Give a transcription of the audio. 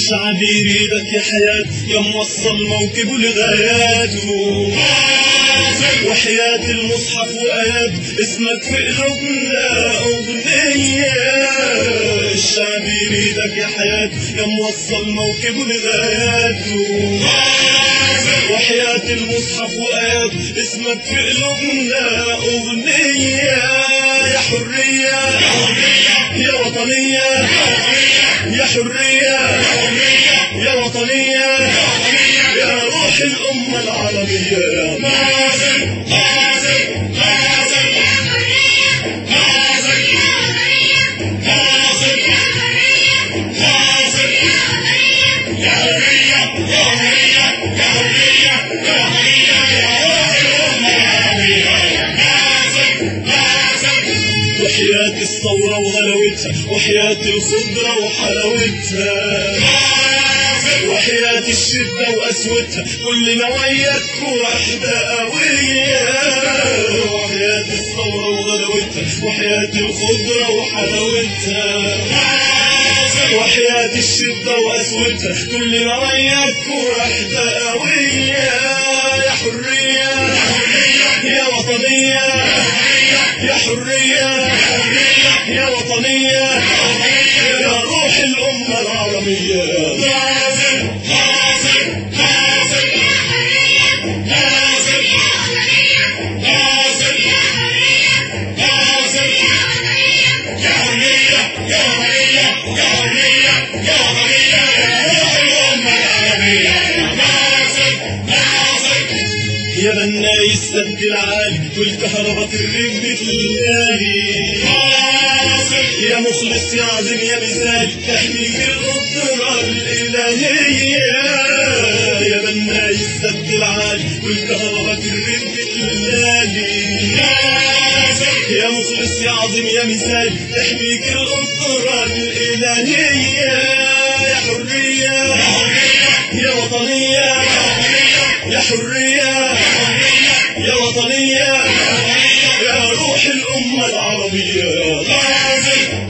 الشعب يريدك يا حياة يا موصل موكبه لغاياته وحياة المصحف وآيات اسمك في قلوبنا أغنية الشعب يريدك يا حياة يا موصل موكبه لغاياته وحياة المصحف وآيات اسمك في قلوبنا أغنية يا حرية يا وطنية يا حرية يا وطنية يا روح الأمة العربية يا ناصر ناصر ناصر ناصر ناصر ناصر يا حرية يا حرية يا حرية يا حرية يا روح الأمة العربية ناصر ناصر وحياة الثورة وغلاوتها وحياة الخضرة وحلاوتها وحياة الشدة وقسوتها كلنا وياك وحدة قوية وحياة الثورة وغلاوتها وحياة الخضرة وحلاوتها وحياة الشدة وقسوتها كلنا وياك وحدة قوية يا حرية يا وطنية يا حرية يا وطنية يا روح الأمة العربية ناصر ناصر ناصر ناصر ناصر ناصر يا حرية يا حرية يا حرية يا حرية يا روح الأمة العربية ناصر ناصر يا بناي السد العالي والكهرباء الرجل تلاقي ناصر يا مخلص يا عظيم يا مثال تحميك القدرة الإلهية يا بناي السد العالي والكهرباء الرجل تلاقي ناصر يا مخلص يا عظيم يا مثال تحميك القدرة الإلهية يا حرية يا وطنية يا حرية يا وطنية يا روح الأمة العربية ناصر